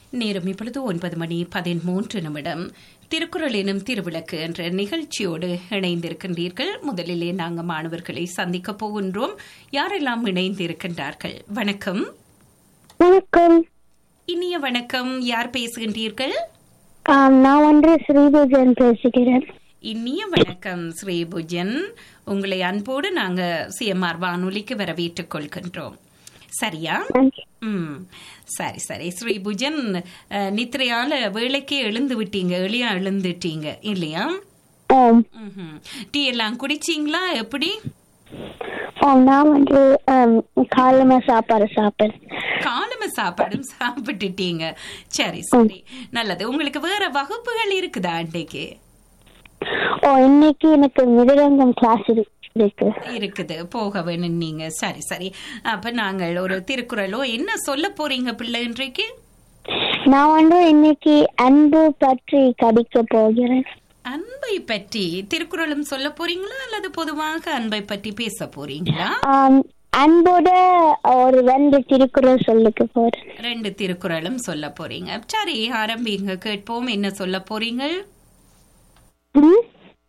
நேரம் இப்பொழுது ஒன்பது மணி பதிமூன்று நிமிடம் திருக்குறள் எனும் திருவிளக்கு என்ற நிகழ்ச்சியோடு இணைந்திருக்கின்றீர்கள் முதலிலே நாங்கள் மாணவர்களை சந்திக்கப் போகின்றோம் யாரெல்லாம் இணைந்திருக்கின்றார்கள் வணக்கம் வணக்கம் இனிய வணக்கம் யார் பேசுகின்றீர்கள் ஆம், நான் ஒன்று ஸ்ரீபூஜன் பேசுகிறேன் இனிய வணக்கம் ஸ்ரீபுஜன் உங்களை அன்போடு நாங்க சிஎம்ஆர் வானொலிக்கு வரவேற்றுக் கொள்கின்றோம் சரியா நன்றி. ம் சரி சரி ஸ்ரீபுஜன் அஹ், நித்ரையால வேலைக்கே எழுந்து விட்டீங்க எளியா எழுந்துட்டீங்க இல்லையா ஆம் ம்ஹும். டீ எல்லாம் குடிச்சீங்களா எப்படி ஆம் நான் வந்து ஆம், காலமா சாப்பாடு சாப்பிடுறேன் காலம சாப்பாடும் சாப்பிட்டுட்டீங்க சரி சரி நல்லது உங்களுக்கு வேற வகுப்புகள் இருக்குதா அன்றைக்கு ஓ இன்னைக்கு எனக்கு மிருதங்கம் கிளாஸ் இருக்கு இருக்குது போக வேணும் நீங்க சரி சரி அப்ப நாங்கள் ஒரு திருக்குறளோ என்ன சொல்ல போறீங்க பிள்ளை இன்றைக்கு நான் வந்து இன்னைக்கு அன்பு பற்றி கடிக்க போகிறேன் அன்பை பற்றி திருக்குறளும் சொல்ல போறீங்களா அல்லது பொதுவாக அன்பை பற்றி பேச போறீங்களா ஆம், அன்போட ஒரு ரெண்டு திருக்குறள் சொல்லிக்க போறேன் ரெண்டு திருக்குறளும் சொல்ல போறீங்க சரி ஆரம்பிங்க கேட்போம் என்ன சொல்ல போறீங்க ம்?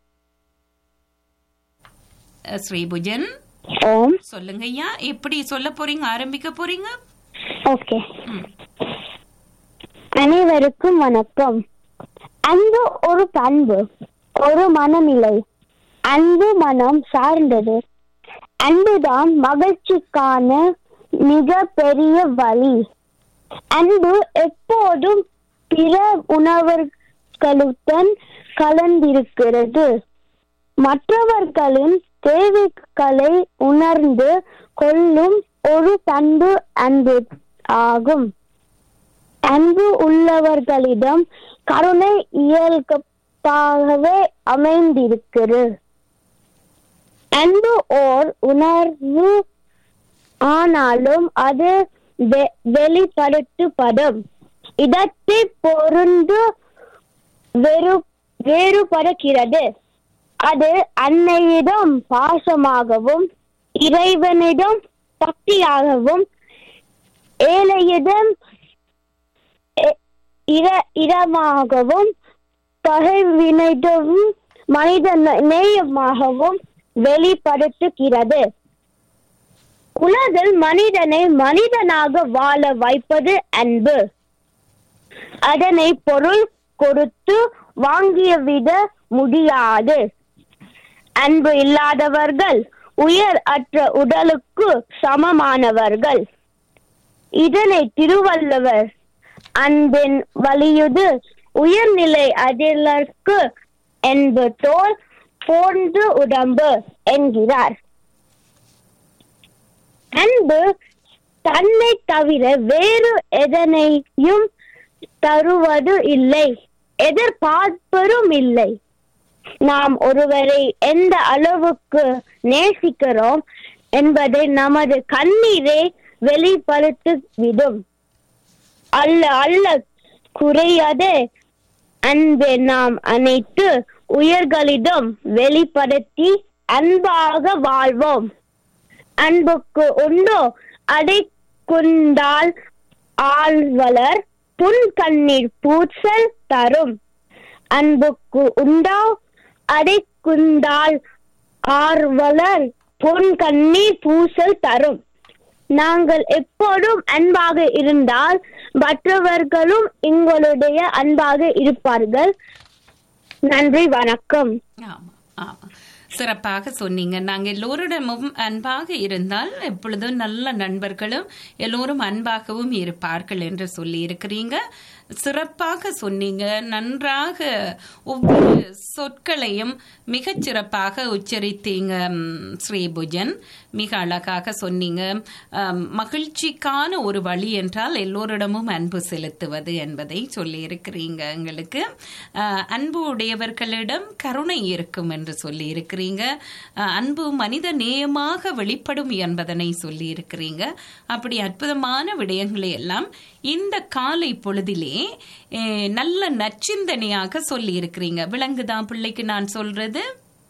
அஹ், ஸ்ரீபுஜன் ஓம் சொல்லுங்க ஐயா எப்படி சொல்ல போறீங்க ஆரம்பிக்க போறீங்க ஓகே அனைவருக்கும் வணக்கம் அன்பு ஒரு பண்பு ஒரு மனநிலை அன்பு மனம் சார்ந்தது அன்புதான் மகிழ்ச்சிக்கான மிக பெரிய வழி அன்பு எப்போதும் பிற உணவர்களுடன் கலந்திருக்கிறது மற்றவர்களின் தேவைகளை உணர்ந்து கொள்ளும் ஒரு பண்பு அன்பு ஆகும் அன்பு உள்ளவர்களிடம் கருணை இயல்பாகவே அமைந்திருக்கிறது அன்பு ஓர் உணர்வு ஆனாலும் அது வெ- வெளிப்படுத்தப்படும் இடத்தை பொருந்து வேறு வேறுபடுகிறது அது அன்னையிடம் பாசமாகவும் இறைவனிடம் பக்தியாகவும் ஏழையிடம் எ- இர- இடமாகவும் பகைவினிடம் மனித நே- நேயமாகவும் வெளிப்படுத்துகிறது உலகில் மனிதனை மனிதனாக வாழ வைப்பது அன்பு அதனை பொருள் கொடுத்து வாங்கியவிட முடியாது அன்பு இல்லாதவர்கள் உயர் அற்ற உடலுக்கு சமமானவர்கள் இதனை திருவள்ளுவர் அன்பின் வலியுது உயர்நிலை அதிலற்கு என்பு தோல் போன்று உடம்பு என்கிறார் அன்பு தன்னை தவிர வேறு எதனையும் தருவது இல்லை எதிர்பார்ப்பதும் இல்லை நாம் ஒருவரை எந்த அளவுக்கு நேசிக்கிறோம் என்பதை நமது கண்ணீரே வெளிப்படுத்திவிடும் அல்ல அல்ல குறையாதே அன்பை நாம் அனைத்து உயர்களிடம் வெளிப்படுத்தி அன்பாக வாழ்வோம் அன்புக்கு உண்டோ அடைக்குண்டால் ஆழ்வலர் புன் கண்ணீர் பூசல் தரும் அன்புக்கு உண்டோ அடைக்குண்டால் ஆர்வலர் பொன் கண்ணீர் பூசல் தரும் நாங்கள் எப்போதும் அன்பாக இருந்தால் மற்றவர்களும் எங்களுடைய அன்பாக இருப்பார்கள் நன்றி வணக்கம் ஆமா ஆமா சிறப்பாக சொன்னீங்க நாங்க எல்லோரிடமும் அன்பாக இருந்தால் எப்பொழுதும் நல்ல நண்பர்களும் எல்லோரும் அன்பாகவும் இருப்பார்கள் என்று சொல்லி இருக்கிறீங்க சிறப்பாக சொன்னீங்க நன்றாக ஒவ்வொரு சொற்களையும் மிகச் சிறப்பாக உச்சரித்தீங்க ம், ஸ்ரீபுஜன் மிக அழகாக சொன்னீங்க ஆம், மகிழ்ச்சிக்கான ஒரு வழி என்றால் எல்லோரிடமும் அன்பு செலுத்துவது என்பதை சொல்லி இருக்கிறீங்க எங்களுக்கு ஆஹ், அன்பு உடையவர்களிடம் கருணை இருக்கும் என்று சொல்லி இருக்கிறீங்க ஆஹ், அன்பு மனித நேயமாக வெளிப்படும் என்பதனை சொல்லி இருக்கிறீங்க அப்படி அற்புதமான விடயங்களை எல்லாம் இந்த காலை பொழுதிலே eh, நல்ல நச்சிந்தனையாக சொல்லி இருக்கிறீங்க விளங்குதான் பிள்ளைக்கு நான் சொல்றது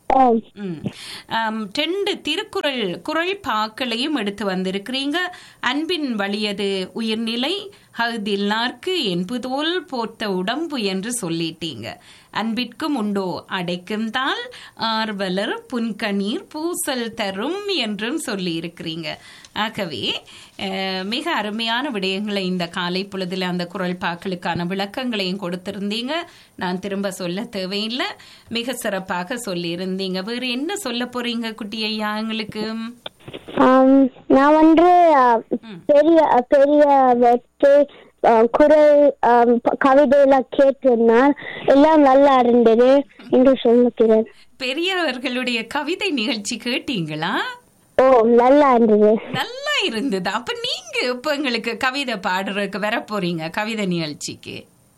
ஓம் ம். ஆம், ரெண்டு திருக்குறள் குறள் பாக்களையும் எடுத்து வந்திருக்கிறீங்க அன்பின் வலியது உயிர்நிலை அகுதில்லார்க்கு என்புதோல் போர்த்த உடம்பு என்று சொல்லிட்டீங்க அன்பிற்கும் உண்டோ அடைக்கும் தாள் ஆர்வலர் புன்கணீர் பூசல் தரும் என்றும் சொல்லி இருக்கிறீங்க ஆகவே அஹ், மிக அருமையான விடயங்களை இந்த காலை பொழுதில் அந்த குரல் பாக்களுக்கான விளக்கங்களையும் கொடுத்திருந்தீங்க நான் திரும்ப சொல்ல தேவையில்லை மிக சிறப்பாக சொல்லியிருந்தீங்க வேறு என்ன சொல்ல போறீங்க குட்டி ஐயா எங்களுக்கு ஆம், நான் வந்து ஆ, பெரிய பெரிய வெற்றி ஆ, குரல் ஆம், ப- கவிதையெல்லாம் கேட்டிருந்தேன் எல்லாம் நல்லா இருந்தது என்று சொல்லுகிறேன் பெரியவர்களுடைய கவிதை நிகழ்ச்சி கேட்டீங்களா ஓ நல்லா இருந்தது நல்லா இருந்தது அப்ப நீங்க இப்ப எங்களுக்கு கவிதை பாடுறதுக்கு வர போறீங்க கவிதை நிகழ்ச்சிக்கு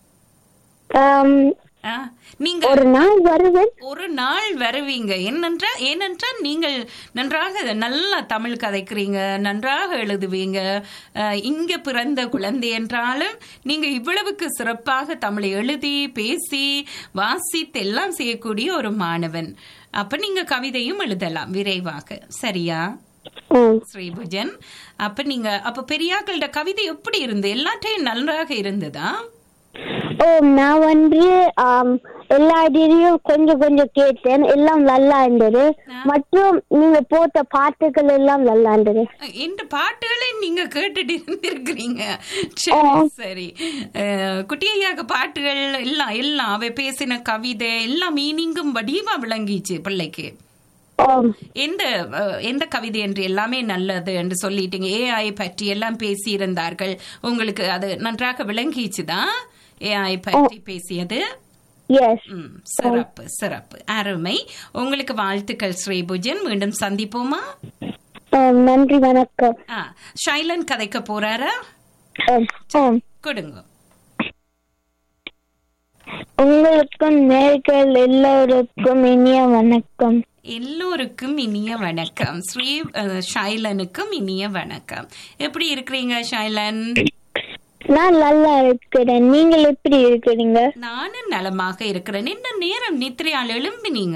ஆம், ஆ, நீங்க ஒரு நாள் வருவேன் ஒரு நாள் வருவீங்க என்னென்றால் ஏனென்றால் நீங்கள் நன்றாக நல்லா தமிழ் கதைக்கிறீங்க நன்றாக எழுதுவீங்க அஹ், இங்க பிறந்த குழந்தை என்றாலும் நீங்க இவ்வளவுக்கு சிறப்பாக தமிழை எழுதி பேசி வாசித்து எல்லாம் செய்யக்கூடிய ஒரு மாணவன் அப்ப நீங்க கவிதையும் எழுதலாம் விரைவாக சரியா ம். ஸ்ரீபுஜன் அப்ப நீங்க அப்ப பெரியாக்களோட கவிதை எப்படி இருந்து எல்லாத்தையும் நன்றாக இருந்ததா ஓ நான் வந்து ஆம், எல்லா இதையும் கொஞ்சம் கொஞ்சம் கேட்டேன் எல்லாம் நல்லா இருந்தது மற்றும் நீங்க போட்ட பாட்டுகள் எல்லாம் நல்லா இருந்தது இந்த பாட்டுகளை நீங்க கேட்டுட்டு இருந்திருக்கிறீங்க சரி சரி அஹ், குட்டியையாக பாட்டுகள் எல்லாம் எல்லாம் அவை பேசின கவிதை எல்லாம் மீனிங்கும் வடிவா விளங்கிச்சு பிள்ளைக்கு ஓம் எந்த அஹ், எந்த கவிதை என்று எல்லாமே நல்லது என்று சொல்லிட்டீங்க ஏஐ பற்றி எல்லாம் பேசி இருந்தார்கள் உங்களுக்கு அது நன்றாக விளங்கிச்சுதான் ஏஐ பற்றி பேசியது எஸ் ம், சிறப்பு சிறப்பு அருமை உங்களுக்கு வாழ்த்துக்கள் ஸ்ரீபுஜன் மீண்டும் சந்திப்போமா நன்றி வணக்கம் ஆ ஷைலன் கதைக்க போறாரா ஓம் ஓம் கொடுங்க உங்களுக்கும் நேர்கள் எல்லோருக்கும் இனிய வணக்கம் எல்லோருக்கும் இனிய வணக்கம் ஸ்ரீ அஹ், ஷைலனுக்கும் இனிய வணக்கம் எப்படி இருக்கிறீங்க ஷைலன் நான் நல்லா இருக்கிறேன் நீங்கள் எப்படி இருக்கிறீங்க நானும் நலமாக இருக்கிறேன் என்ன நேரம் நித்திரையால் எழும்பினீங்க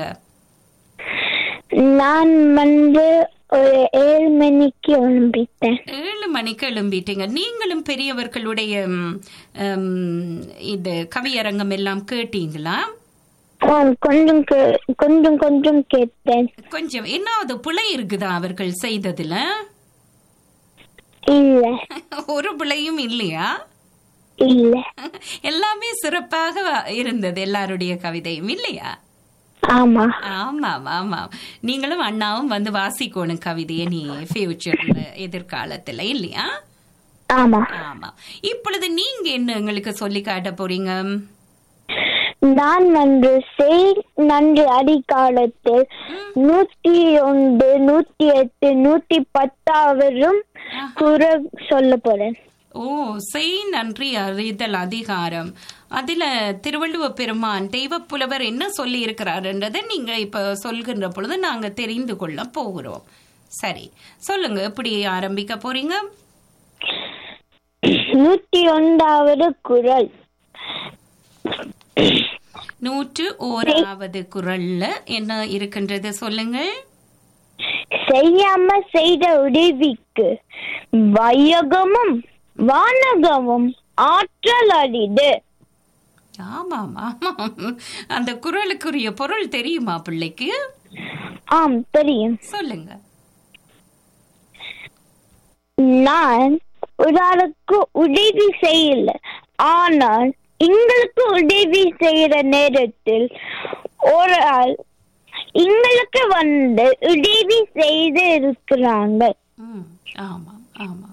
நான் வந்து ஒரு ஏழு மணிக்கு எழும்பிட்டேன் ஏழு மணிக்கு எழும்பிட்டீங்க நீங்களும் பெரியவர்களுடைய ம், ம், இது கவியரங்கம் எல்லாம் கேட்டீங்களா ஆம், கொஞ்சம் கே- கொஞ்சம் கொஞ்சம் கேட்டேன் கொஞ்சம் என்னாவது பிழை இருக்குதா அவர்கள் செய்ததுல இல்ல ஒரு பிழையும் இல்லையா இல்ல எல்லாமே சிறப்பாக இருந்தது எல்லாருடைய கவிதையும் இல்லையா ஆமா ஆமாம் ஆமாம் நீங்களும் அண்ணாவும் வந்து வாசிக்கணும் கவிதையை நீ ஃபியூச்சர்ல எதிர்காலத்துல இல்லையா ஆமா ஆமா இப்பொழுது நீங்க என்ன எங்களுக்கு சொல்லி காட்ட போறீங்க நான் வந்து செய் நன்றி அடிக்காலத்தில் நூத்தி ஒன்று நூத்தி எட்டு நூத்தி பத்தாவதும் குறை சொல்ல போறேன் ஓ செய் நன்றி அறிதல் அதிகாரம் அதுல திருவள்ளுவ பெருமான் தெய்வப்புலவர் என்ன சொல்லி இருக்கிறாருன்றதை நீங்க இப்ப சொல்கின்ற பொழுது நாங்க தெரிந்து கொள்ள போகிறோம் சரி சொல்லுங்க எப்படி ஆரம்பிக்க போறீங்க நூத்தி ஒன்றாவது குரல் நூற்று ஓராவது குரல்ல என்ன இருக்கின்றது சொல்லுங்கள் செய்யாம செய்த உதவிக்கு வையகமும் வானகமும் ஆற்றல் அரிது ஆமாம் ஆமாம் அந்த குரலுக்குரிய பொருள் தெரியுமா பிள்ளைக்கு ஆம் தெரியும் சொல்லுங்க நான் ஒரு ஆளுக்கு உதவி செய்யல ஆனால் எங்களுக்கு உதவி செய்யற நேரத்தில் ஒரு ஆள் எங்களுக்கு வந்து உதவி செய்து இருக்கிறாங்க ம், ஆமாம் ஆமாம்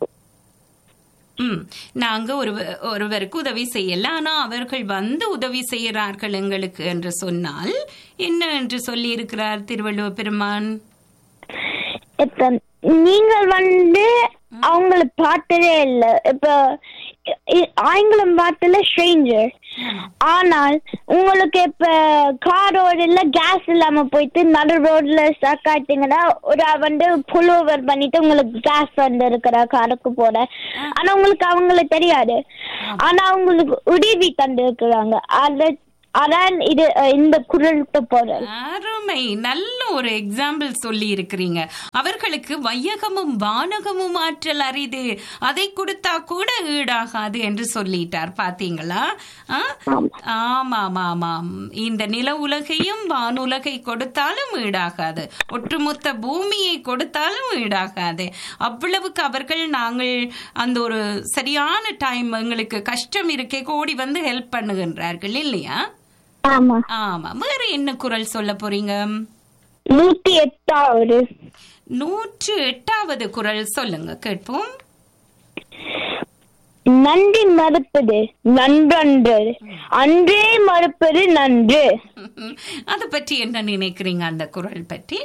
ம் நாங்க ஒரு ஒருவருக்கு உதவி செய்யல ஆனா அவர்கள் வந்து உதவி செய்கிறார்கள் எங்களுக்கு என்று சொன்னால் என்ன என்று சொல்லி இருக்கிறார் திருவள்ளுவ பெருமான் இப்ப நீங்கள் வந்து அவங்கள பார்த்ததே இல்ல இப்ப இ- ஆங்கிலம் பார்த்தல ஸ்ட்ரேஞ்சர் ஆனால் உங்களுக்கு இப்ப கார் ரோடுல கேஸ் இல்லாம போயிட்டு நடு ரோட்ல ஸ்டக் ஆயிட்டீங்கன்னா ஒரு ஆள் வந்து புல் ஓவர் பண்ணிட்டு உங்களுக்கு கேஸ் வந்து இருக்கிற காருக்கு போற ஆனா உங்களுக்கு அவங்களுக்கு தெரியாது ஆனா அவங்களுக்கு உதவி தந்து இருக்கிறாங்க அது அதான் இது அஹ், இந்த குரலுக்கு பொருள் அருமை அருமை நல்ல ஒரு எக்ஸாம்பிள் சொல்லி இருக்கிறீங்க அவர்களுக்கு வையகமும் வானகமும் ஆற்றல் அரிது அதை கொடுத்தா கூட ஈடாகாது என்று சொல்லிட்டார் பாத்தீங்களா ஆ? ஆமாம் ஆமாம் இந்த நில உலகையும் வானுலகை கொடுத்தாலும் ஈடாகாது ஒட்டுமொத்த பூமியை கொடுத்தாலும் ஈடாகாது அவ்வளவுக்கு அவர்கள் நாங்கள் அந்த ஒரு சரியான டைம் எங்களுக்கு கஷ்டம் இருக்கே கோடி வந்து ஹெல்ப் பண்ணுகின்றார்கள் இல்லையா ஆமா ஆமா வேற என்ன குரல் சொல்ல போறீங்க நூத்தி எட்டாவது நூற்று எட்டாவது குரல் சொல்லுங்க கேட்போம் நன்றி மறுப்பது நன்றன்று அன்றே மறுப்பது நன்று அதை பற்றி என்ன நினைக்கிறீங்க அந்த குரல் பற்றி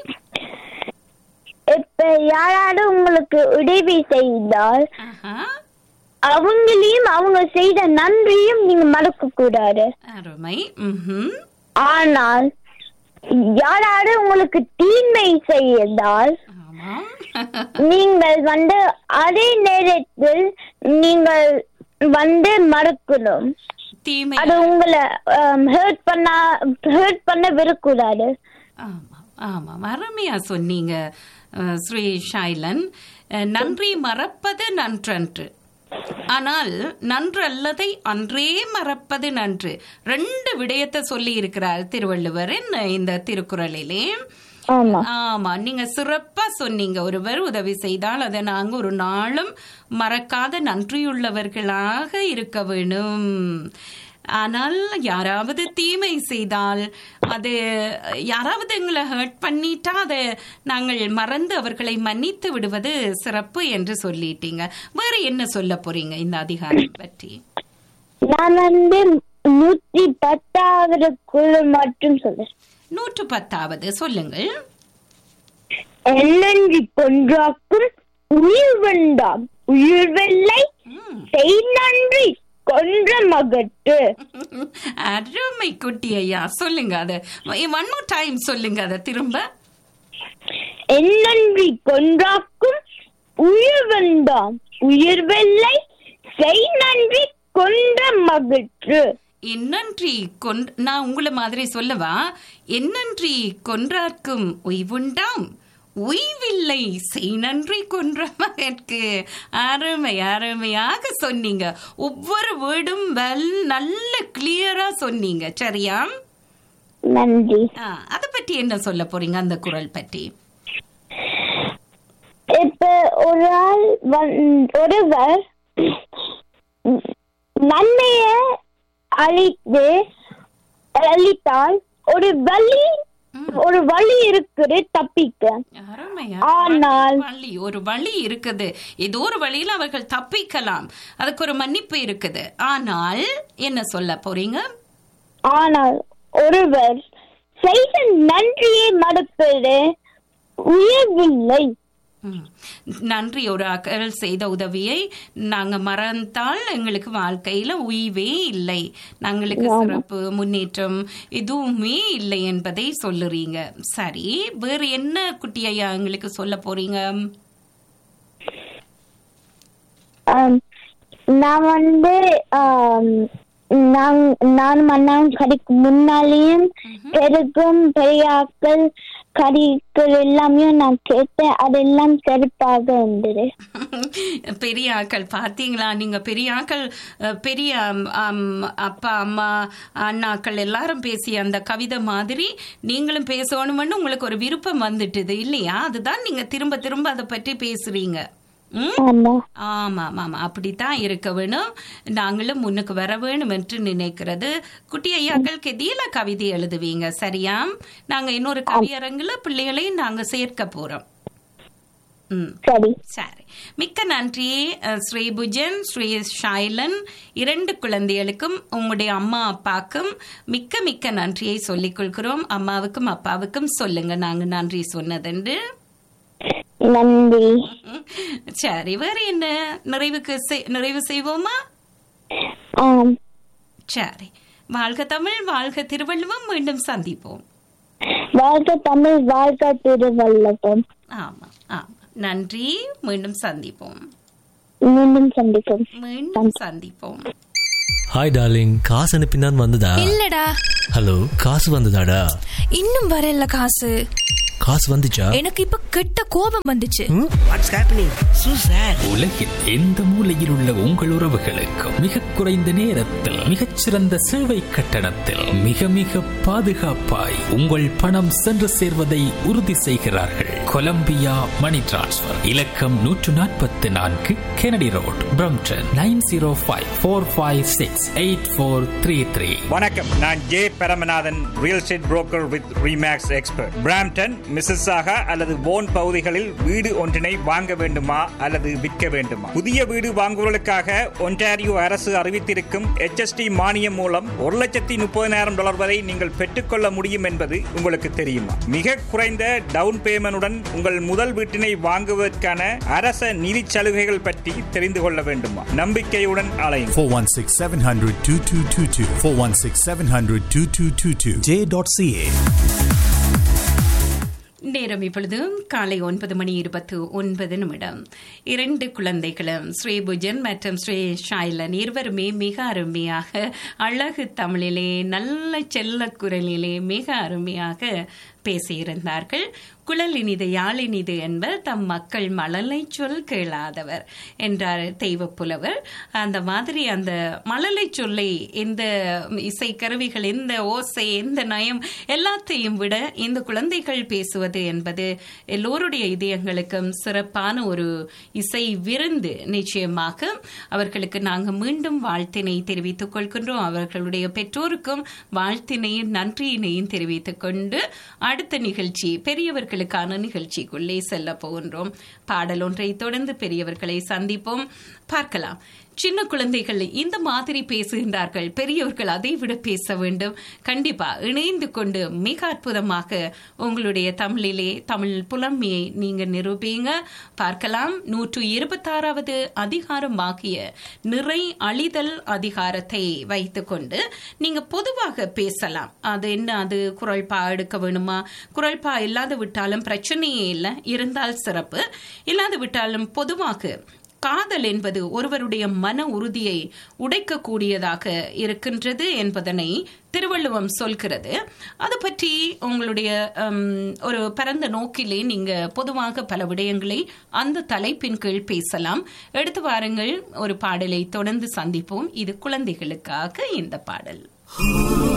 இப்ப யாராவது உங்களுக்கு உதவி செய்தால் ஆஹா, அவங்களையும் அவங்க செய்த நன்றியும் நீங்க மறக்க கூடாது அருமை ம்ஹும். ஆனால் யாராவது உங்களுக்கு தீமை செய்தால் ஆமாம் நீங்கள் வந்து அதே நேரத்தில் நீங்கள் வந்து மறக்கணும் தீமை அது உங்களை ஹர்ட் பண்ண ஹர்ட் பண்ண விடக்கூடாது ஆமாம் ஆமாம் அருமையா சொன்னீங்க அஹ், ஸ்ரீ ஷைலன் அஹ், நன்றி மறப்பது நன்றன்று ஆனால் நன்று அல்லதை அன்றே மறப்பது நன்று ரெண்டு விடயத்தை சொல்லி இருக்கிறார் திருவள்ளுவர் என்ன இந்த திருக்குறளிலே ஆமா ஆமா நீங்க சிறப்பா சொன்னீங்க ஒருவர் உதவி செய்தால் அதை நாங்க ஒரு நாளும் மறக்காத நன்றியுள்ளவர்களாக இருக்க வேணும் ஆனால் யாராவது தீமை செய்தால் அது யாராவது எங்களை ஹர்ட் பண்ணிட்டா அதை நாங்கள் மறந்து அவர்களை மன்னித்து விடுவது சிறப்பு என்று சொல்லிட்டீங்க வேற என்ன சொல்ல போறீங்க இந்த அதிகாரம் பற்றி நான் வந்து நூத்தி பத்தாவது குழு மட்டும் சொல்றேன் நூற்று பத்தாவது சொல்லுங்கள் எண்ணன்றி கொன்றாக்கும் உயிர் வேண்டாம் உயிர் வெள்ளை ம். செய் நன்றி கொன்ற மகட்டு அருமை குட்டி ஐயா சொல்லுங்க அத ஒன் மோர் டைம் சொல்லுங்க அத திரும்ப எண்ணன்றி கொன்றாக்கும் உயிர் வேண்டாம் உயிர் வெள்ளை செய் நன்றி கொன்ற மகட்டு என்னன்றி கொன் நான் உங்களை மாதிரி சொல்லவா என்னன்றி கொன்றார்க்கும் உய்வுண்டாம் உய்வில்லை செய் நன்றி கொன்ற மகற்கு அருமை அருமையாக சொன்னீங்க ஒவ்வொரு வேர்டும் வெல் நல்ல கிளியரா சொன்னீங்க சரியா நன்றி ஆ, அத பற்றி என்ன சொல்ல போறீங்க அந்த குரல் பற்றி இப்ப ஒரு ஆள் வந்- ஒருவர் நன்மைய அழித்து அழித்தால் ஒரு வழி ஒரு வழி இருக்குது தப்பிக்க அருமை ஆனால் வழி ஒரு வழி இருக்குது ஏதோ ஒரு வழியில் அவர்கள் தப்பிக்கலாம் அதுக்கு ஒரு மன்னிப்பு இருக்குது ஆனால் என்ன சொல்ல போறீங்க ஆனால் ஒருவர் செய்த நன்றியை மறுப்பது உயர்வில்லை ம். நன்றி ஒரு அக்கல் செய்த உதவியை நாங்க மறந்தால் எங்களுக்கு வாழ்க்கையில உய்வே இல்லை நாங்களுக்கு சிறப்பு முன்னேற்றம் எதுவுமே இல்லை என்பதை சொல்லுறீங்க சரி வேறு என்ன குட்டி ஐயா எங்களுக்கு சொல்ல போறீங்க ஆம், நான் வந்து ஆம், நான் நானும் அண்ணாவும் கடைக்கு முன்னாலேயும் பெருகும் பெரியாக்கள் கறிகள் எல்லாமே நான் கேட்டேன் அதெல்லாம் சிறப்பாக இருந்தது பெரிய ஆக்கள் பார்த்தீங்களா நீங்க பெரிய ஆக்கள் அஹ், பெரிய அம், அம், அப்பா அம்மா அண்ணாக்கள் எல்லாரும் பேசிய அந்த கவிதை மாதிரி நீங்களும் பேசணும்னு உங்களுக்கு ஒரு விருப்பம் வந்துட்டுது இல்லையா அதுதான் நீங்க திரும்ப திரும்ப அதை பற்றி பேசுறீங்க ம் ஆமா ஆமா ஆமா அப்படித்தான் இருக்க வேணும் நாங்களும் முன்னுக்கு வர வேணும் என்று நினைக்கிறது குட்டி ஐயாக்கள் கெதியில கவிதை எழுதுவீங்க சரியா நாங்க இன்னொரு கவியரங்குல பிள்ளைகளை நாங்க சேர்க்க போறோம் ம் சரி சரி மிக்க நன்றி அஹ், ஸ்ரீ புஜன் ஸ்ரீ ஷைலன் இரண்டு குழந்தைகளுக்கும் உங்களுடைய அம்மா அப்பாக்கும் மிக்க மிக்க நன்றியை சொல்லிக் கொள்கிறோம் அம்மாவுக்கும் அப்பாவுக்கும் சொல்லுங்க நாங்க நன்றி சொன்னதென்று நன்றி சரி வேற என்ன நிறைவுக்கு செய்- நிறைவு செய்வோமா ஆம் சரி வாழ்க தமிழ் வாழ்க திருவள்ளுவம் மீண்டும் சந்திப்போம் வாழ்க தமிழ் வாழ்க திருவள்ளுவம் ஆமா ஆமா நன்றி மீண்டும் சந்திப்போம் மீண்டும் சந்திக்கும் மீண்டும் சந்திப்போம் ஹாய் டார்லிங் காசு அனுப்பினான் வந்ததா இல்லடா ஹலோ காசு வந்ததாடா இன்னும் வரல காசு காசு வந்துச்சா எனக்கு இப்ப கெட்ட கோபம் வந்துச்சு வாட்ஸ் ஹேப்பனிங் சூ சார் உலகில் எந்த மூலையில் உள்ள உங்கள் உறவுகளுக்கு மிக குறைந்த நேரத்தில் மிகச்சிறந்த சேவை கட்டணத்தில் மிக மிக பாதுகாப்பாய் உங்கள் பணம் சென்று சேர்வதை உறுதி செய்கிறார்கள் கொலம்பியா மணி டிரான்ஸ்ஃபர் இலக்கம் நூற்று நாற்பத்தி நான்கு Kennedy road Brampton nine zero five four five six eight four three three வணக்கம் நான் J Paramanathan real estate broker with Remax expert Brampton Mississauga அல்லது போன் பகுதிகளில் வீடு ஒன்றினை வாங்க வேண்டுமா அல்லது விற்க வேண்டுமா புதிய வீடு வாங்குவதற்காக ஒன்டாரியோ அரசு அறிவித்திருக்கும் HST மானியம் மூலம் ஒரு லட்சத்தி முப்பதினாயிரம் டாலர் வரை நீங்கள் பெற்றுக்கொள்ள முடியும் என்பது உங்களுக்கு தெரியுமா மிக குறைந்த டவுன் பேமெண்டுடன் உங்கள் முதல் வீட்டினை வாங்குவதற்கான அரச நிதி சலுகைகள் பற்றி தெரிந்து கொள்ள வேண்டுமா நம்பிக்கையுடன் அலையும் 416 700 2222. 416 700 2222. J.ca. நேரம் இப்பொழுது காலை ஒன்பது மணி இருபத்து ஒன்பது நிமிடம் இரண்டு குழந்தைகளும் ஸ்ரீபுஜன் மற்றும் ஸ்ரீ ஷைலன் இருவருமே மிக அருமையாக அழகு தமிழிலே நல்ல செல்ல குரலிலே மிக அருமையாக பேசியிருந்தார்கள் குழல் இனிது யாழ் இனிது என்பர் தம் மக்கள் மழலை சொல் கேளாதவர் என்றார் தெய்வ புலவர் அந்த மாதிரி அந்த மழலை சொல்லை இந்த இசை கருவிகள் இந்த ஓசை இந்த நயம் எல்லாத்தையும் விட இந்த குழந்தைகள் பேசுவது என்பது எல்லோருடைய இதயங்களுக்கும் சிறப்பான ஒரு இசை விருந்து நிச்சயமாக அவர்களுக்கு நாங்கள் மீண்டும் வாழ்த்தினை தெரிவித்துக் கொள்கின்றோம் அவர்களுடைய பெற்றோருக்கும் வாழ்த்தினையும் நன்றியினையும் தெரிவித்துக் கொண்டு அடுத்த நிகழ்ச்சி பெரியவர்களுக்கான நிகழ்ச்சிக்குள்ளே செல்ல போகின்றோம் பாடல் ஒன்றை தொடர்ந்து பெரியவர்களை சந்திப்போம் பார்க்கலாம் சின்ன குழந்தைகள் இந்த மாதிரி பேசுகின்றார்கள் பெரியவர்கள் அதை விட பேச வேண்டும் கண்டிப்பா இணைந்து கொண்டு மிக அற்புதமாக உங்களுடைய தமிழிலே தமிழ் புலமையை நீங்க நிரூபிங்க பார்க்கலாம் நூற்று இருபத்தாறாவது அதிகாரம் ஆகிய நிறை அழிதல் அதிகாரத்தை வைத்துக்கொண்டு நீங்க பொதுவாக பேசலாம் அது என்ன அது குரல்பா எடுக்க வேணுமா குரல்பா இல்லாத விட்டாலும் பிரச்சனையே இல்லை இருந்தால் சிறப்பு இல்லாது விட்டாலும் பொதுவாக காதல் என்பது ஒருவருடைய மன உறுதியை உடைக்கக்கூடியதாக இருக்கின்றது என்பதனை திருவள்ளுவம் சொல்கிறது அது பற்றி உங்களுடைய ஒரு பரந்த நோக்கிலே நீங்க பொதுவாக பல விடயங்களை அந்த தலைப்பின் கீழ் பேசலாம் எடுத்து வாருங்கள் ஒரு பாடலை தொடர்ந்து சந்திப்போம் இது குழந்தைகளுக்காக இந்த பாடல்